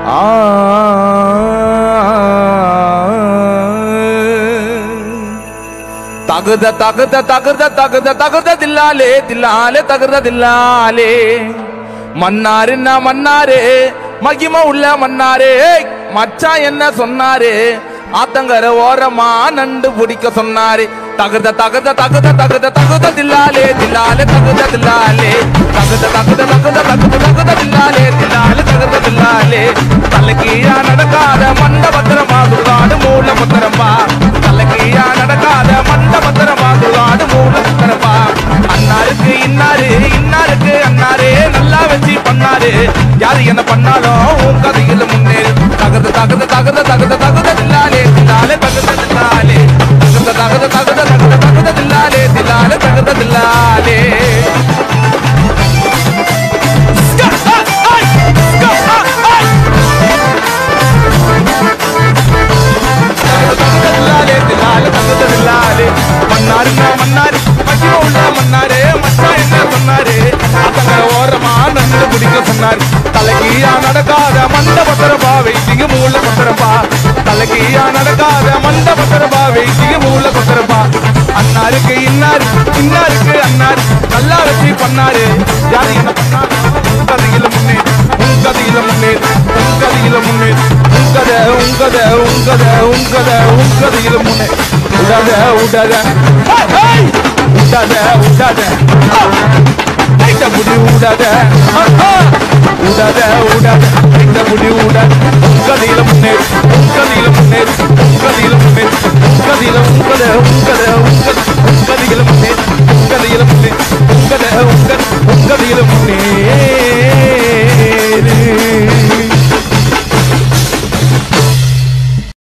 தகுத தகுத தகுத தகுத தகுத தில்லாலே தில்லாலே தகுத தில்லாலே மன்னாரு நான் மன்னாரு மகிம உள்ள மன்னாரு மச்சான் என்ன சொன்னாரு ஆத்தங்கர ஓரமா நண்டு பிடிக்க சொன்னாரு தகுத தகுத தகுத தகுத தகுத தில்லாலே தில்லாலே தகுத தில்லாலே தகுத தகுத தகுத தகுத தகுத தில்லாலே தில்லாலே தகுத தில்லாலே தலைக்கீழா நடக்காத மண்ட பத்திரமா துர்காடு மூல பத்திரமா தலைக்கீழா நடக்காத மண்ட பத்திரமா துர்காடு மூல பத்திரமா அண்ணாருக்கு இன்னாரு இன்னாருக்கு அண்ணாரே நல்லா வச்சு பண்ணாரு யாரு என்ன பண்ணாலும் உன் கதையில முன்னேறு தகுத தகுத தகுத தகுத தகுத தில்லாலே தில்லாலே தகுத தில்லாலே தகுத தகுத தகுத தகுத தகுத தில்லாலே தில்லாலே தகுத தில்லாலே தில்லாலே தில்லாலே தகுத தில்லாலே மன்னாரு நான் மன்னாரு மகிம உள்ள மன்னாரே மச்சா என்ன சொன்னாரு அத்தங்க ஓரமா நண்டு பிடிக்க சொன்னாரு தலைகீழா நடக்காத மண்ட பத்திரப்பா வெயிட்டிங்க மூல பத்திரப்பா தலைகீழா நடக்காத மண்ட பத்திரப்பா வெயிட்டிங்க மூல பத்திரப்பா அண்ணாருக்கு இன்னாரு இன்னாருக்கு அண்ணாரு நல்லா வச்சு பண்ணாரு யாரு என்ன பண்ணாரு உன் கதையில முன்னே உன் கதையில முன்னே உன் கதையில முன்னே உன் கதை உன் கதை உன் கதை உன் கதை உன் கதையில முன்னே உடாத உடாத ஹே, ஹே! உடாத உடாத ஆ! லைட்ட புடி உடாத ஆ, ஆ! உடாத உடாத